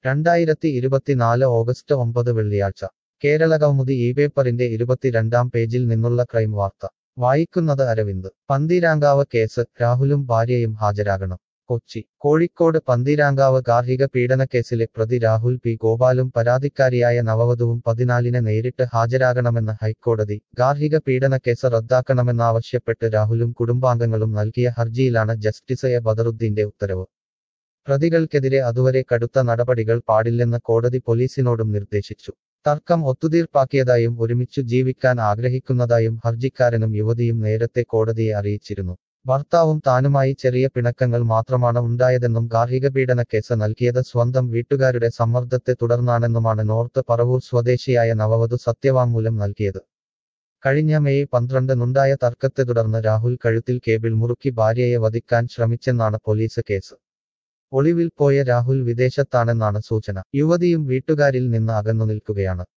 രണ്ടായിരത്തി ഇരുപത്തിനാല് ഓഗസ്റ്റ് ഒമ്പത് വെള്ളിയാഴ്ച കേരളകൗമുദി ഈ പേപ്പറിന്റെ ഇരുപത്തിരണ്ടാം പേജിൽ നിന്നുള്ള ക്രൈം വാർത്ത വായിക്കുന്നത് അരവിന്ദ് പന്തീരാങ്കാവ് കേസ് രാഹുലും ഭാര്യയും ഹാജരാകണം കൊച്ചി കോഴിക്കോട് പന്തീരാങ്കാവ് ഗാർഹിക പീഡനക്കേസിലെ പ്രതി രാഹുൽ പി ഗോപാലും പരാതിക്കാരിയായ നവവധുവും പതിനാലിന് നേരിട്ട് ഹാജരാകണമെന്ന് ഹൈക്കോടതി ഗാർഹിക പീഡനക്കേസ് റദ്ദാക്കണമെന്നാവശ്യപ്പെട്ട് രാഹുലും കുടുംബാംഗങ്ങളും നൽകിയ ഹർജിയിലാണ് ജസ്റ്റിസ് എ ബദറുദ്ദീന്റെ ഉത്തരവ് പ്രതികൾക്കെതിരെ അതുവരെ കടുത്ത നടപടികൾ പാടില്ലെന്ന് കോടതി പോലീസിനോടും നിർദ്ദേശിച്ചു തർക്കം ഒത്തുതീർപ്പാക്കിയതായും ഒരുമിച്ചു ജീവിക്കാൻ ആഗ്രഹിക്കുന്നതായും ഹർജിക്കാരനും യുവതിയും നേരത്തെ കോടതിയെ അറിയിച്ചിരുന്നു ഭർത്താവും താനുമായി ചെറിയ പിണക്കങ്ങൾ മാത്രമാണ് ഉണ്ടായതെന്നും ഗാർഹിക പീഡനക്കേസ് നൽകിയത് സ്വന്തം വീട്ടുകാരുടെ സമ്മർദ്ദത്തെ തുടർന്നാണെന്നുമാണ് നോർത്ത് പറവൂർ സ്വദേശിയായ നവവധു സത്യവാങ്മൂലം നൽകിയത് കഴിഞ്ഞ മെയ് പന്ത്രണ്ടിനുണ്ടായ തർക്കത്തെ തുടർന്ന് രാഹുൽ കഴുത്തിൽ കേബിൾ മുറുക്കി ഭാര്യയെ വധിക്കാൻ ശ്രമിച്ചെന്നാണ് പോലീസ് കേസ് ഒളിവിൽ പോയ രാഹുൽ വിദേശത്താണെന്നാണ് സൂചന യുവതിയും വീട്ടുകാരിൽ നിന്ന് അകന്നു നിൽക്കുകയാണ്